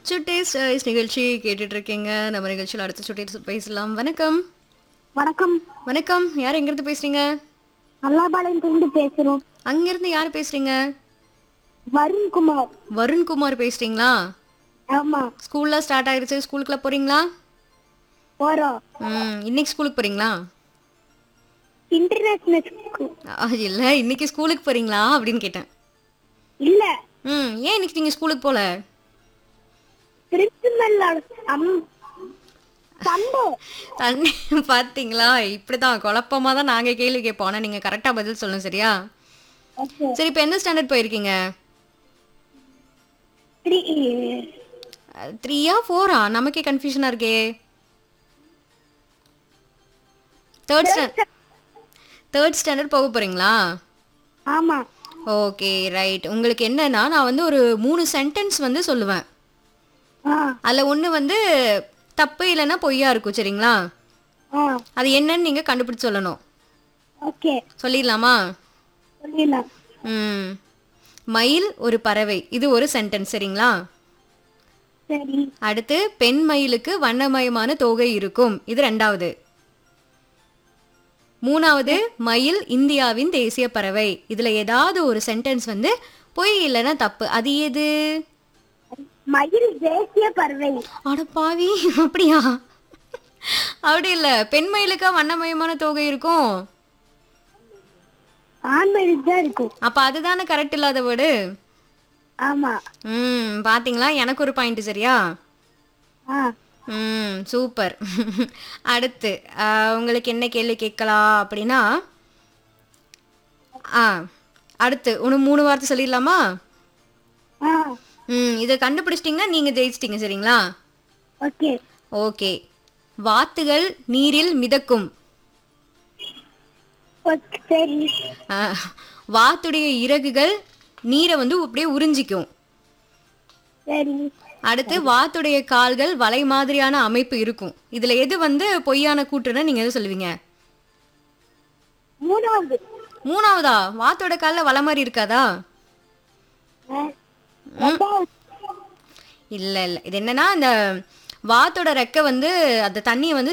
சுட்டேஸ் choice நிகழ்ச்சி கேட்டுட்டு இருக்கீங்க நம்ம நிகழ்ச்சியில் அடுத்த சுட்டேஸ் பேசலாம் வணக்கம் வணக்கம் வணக்கம் யார் எங்கிருந்து பேசுறீங்க அல்லாபாளையத்திலிருந்து பேசுறோம் அங்கிருந்து யார் பேசுறீங்க வருண்குமார் வருண்குமார் பேசுறீங்களா ஆமா ஸ்கூல்லாம் ஸ்டார்ட் ஆயிருச்சு ஸ்கூலுக்குள்ள போறீங்களா போறோம் ம் இன்னைக்கு ஸ்கூலுக்கு போறீங்களா இன்டர்நேஷனல் ஸ்கூல் ஆ, இல்ல இன்னைக்கு ஸ்கூலுக்கு போறீங்களா அப்படின்னு கேட்டேன் இல்ல ம் ஏன் இன்னைக்கு நீங்க ஸ்கூலுக்கு போல பிரின்சிபல் அம் சண்டே தண்ணி பாத்தீங்களா இப்படிதான் குழப்பமா தான் நாங்க கேள்வி கேட்போம் ஆனா நீங்க கரெக்டா பதில் சொல்லணும் சரியா ஓகே சரி இப்போ எந்த ஸ்டாண்டர்ட் போயிருக்கீங்க த்ரீ த்ரீயா ஃபோரா நமக்கே கன்ஃபியூஷனா இருக்கே தேர்ட் ஸ்டாண்டர்ட் தேர்ட் ஸ்டாண்டர்ட் போக போறீங்களா ஆமா ஓகே ரைட் உங்களுக்கு என்னன்னா நான் வந்து ஒரு மூணு சென்டென்ஸ் வந்து சொல்லுவேன் ஆ அதில் ஒன்று வந்து தப்பு இல்லைன்னா பொய்யா இருக்கும் சரிங்களா ஆ அது என்னன்னு நீங்கள் கண்டுபிடிச்சு சொல்லணும் ஓகே சொல்லிடலாமா சொல்லிடலாம் ம் மயில் ஒரு பறவை இது ஒரு சென்டென்ஸ் சரிங்களா சரி அடுத்து பெண் மயிலுக்கு வண்ணமயமான தோகை இருக்கும் இது ரெண்டாவது மூணாவது மயில் இந்தியாவின் தேசிய பறவை இதுல ஏதாவது ஒரு சென்டென்ஸ் வந்து பொய் இல்லைன்னா தப்பு அது எது மயில் தேசிய பறவை அட பாவி அப்படியா அப்படி இல்ல பெண் மயிலுக்கா வண்ணமயமான தோகை இருக்கும் ஆண் மயில் தான் இருக்கும் அப்ப அதுதானே கரெக்ட் இல்லாத வேர்டு ஆமா ம் பாத்தீங்களா எனக்கு ஒரு பாயிண்ட் சரியா ஆ ம் சூப்பர் அடுத்து ஆஹ், உங்களுக்கு என்ன கேள்வி கேட்கலாம் அப்படின்னா ஆ அடுத்து ஒன்று மூணு வார்த்தை சொல்லிடலாமா ஆ ம் இதை கண்டுபிடிச்சிட்டிங்கன்னா நீங்கள் ஜெயிச்சிட்டிங்க சரிங்களா ஓகே ஓகே வாத்துகள் நீரில் மிதக்கும் ஓகே சரி ஆ, வாத்துடைய இறகுகள் நீரை வந்து அப்படியே உறிஞ்சிக்கும் சரி அடுத்து வாத்துடைய கால்கள் வலை மாதிரியான அமைப்பு இருக்கும் இதுல எது வந்து பொய்யான கூற்றுன்னு நீங்க எது சொல்லுவீங்க மூணாவது மூணாவதா வாத்தோட கால்ல வலை மாதிரி இருக்காதா ஆ, ரெண்டாவது இல்ல இல்ல இது என்னன்னா அந்த வாத்தோட ரெக்கை வந்து அந்த தண்ணியை வந்து